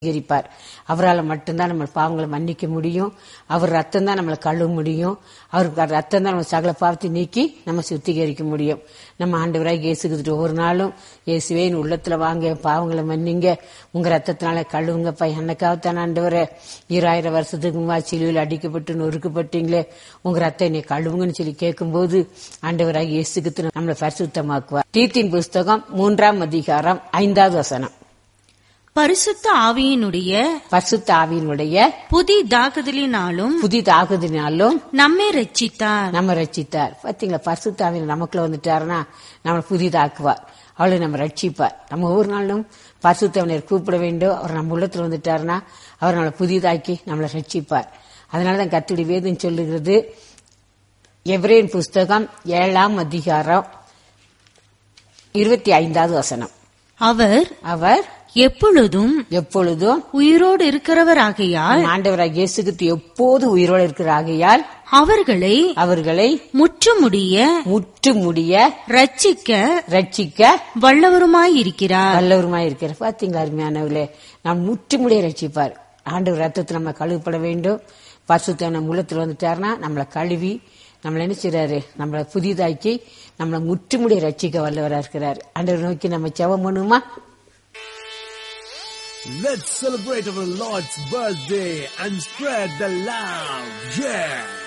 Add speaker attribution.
Speaker 1: சுத்திகரிப்பார் அவரால் மட்டும்தான் நம்ம பாவங்களை மன்னிக்க முடியும் அவர் ரத்தம் தான் நம்மளை கழுவ முடியும் அவருக்கு ரத்தம் தான் நம்ம சகல பாவத்தை நீக்கி நம்ம சுத்திகரிக்க முடியும் நம்ம ஆண்டவராக இயேசுக்கிட்டு ஒவ்வொரு நாளும் இயேசுவே என் உள்ளத்துல வாங்க என் பாவங்களை மன்னிங்க உங்க ரத்தத்தினால கழுவுங்கப்பா என்னக்காகத்தான் ஆண்டவரே ஈராயிரம் வருஷத்துக்கு முன்னாடி சிலுவையில் அடிக்கப்பட்டு நொறுக்கப்பட்டீங்களே உங்க ரத்தம் என்னை கழுவுங்கன்னு சொல்லி கேட்கும்போது ஆண்டவராக இயேசுக்கு நம்மளை பரிசுத்தமாக்குவார் தீத்தின் புஸ்தகம் மூன்றாம் அதிகாரம் ஐந்தாவது வசனம்
Speaker 2: பரிசுத்த ஆவியினுடைய
Speaker 1: பரிசுத்த ஆவியினுடைய
Speaker 2: புதிதாக்குதலினாலும்
Speaker 1: புதிதாகுதினாலும்
Speaker 2: நம்மை ரட்சித்தார்
Speaker 1: நம்ம ரட்சித்தார் பாத்தீங்களா பரிசுத்த ஆவியில் நமக்குள்ள வந்துட்டாருன்னா நம்மளை புதிதாக்குவார் அவளை நம்ம ரட்சிப்பார் நம்ம ஒவ்வொரு நாளும் பரிசுத்தவனர் கூப்பிட வேண்டும் அவர் நம்ம உள்ளத்துல வந்துட்டாருன்னா அவர் நம்மளை புதிதாக்கி நம்மளை ரட்சிப்பார் அதனாலதான் கத்துடி வேதம் சொல்லுகிறது எவ்ரேன் புஸ்தகம் ஏழாம் அதிகாரம் இருபத்தி ஐந்தாவது வசனம்
Speaker 2: அவர்
Speaker 1: அவர்
Speaker 2: எப்பொழுதும்
Speaker 1: எப்பொழுதும்
Speaker 2: உயிரோடு இருக்கிறவராகையால்
Speaker 1: ஆண்டவராக இயேசுகிட்டு எப்போது உயிரோடு இருக்கிற ஆகையால்
Speaker 2: அவர்களை
Speaker 1: அவர்களை
Speaker 2: முற்றுமுடிய
Speaker 1: முற்று முடிய
Speaker 2: ரட்சிக்க
Speaker 1: ரட்சிக்க
Speaker 2: வல்லவருமாயிருக்கிறார்
Speaker 1: நல்லவருமாய் இருக்கிற பாத்தீங்களா அருமையானவர்களே நாம் முற்று முடிய ரட்சிப்பார் ஆண்டவர் ரத்தத்தில் நம்ம கழுவப்பட வேண்டும் பரிசுத்த நம்ம உள்ளத்தில் வந்துட்டாருன்னா நம்மளை கழுவி நம்மளை என்ன செய்றாரு நம்மளை புதிதாக்கி நம்மளை முற்று முடிய ரட்சிக்க வல்லவரா இருக்கிறார் ஆண்டவர் நோக்கி நம்ம செவம் பண்ணுமா
Speaker 3: Let's celebrate our Lord's birthday and spread the love. Yeah.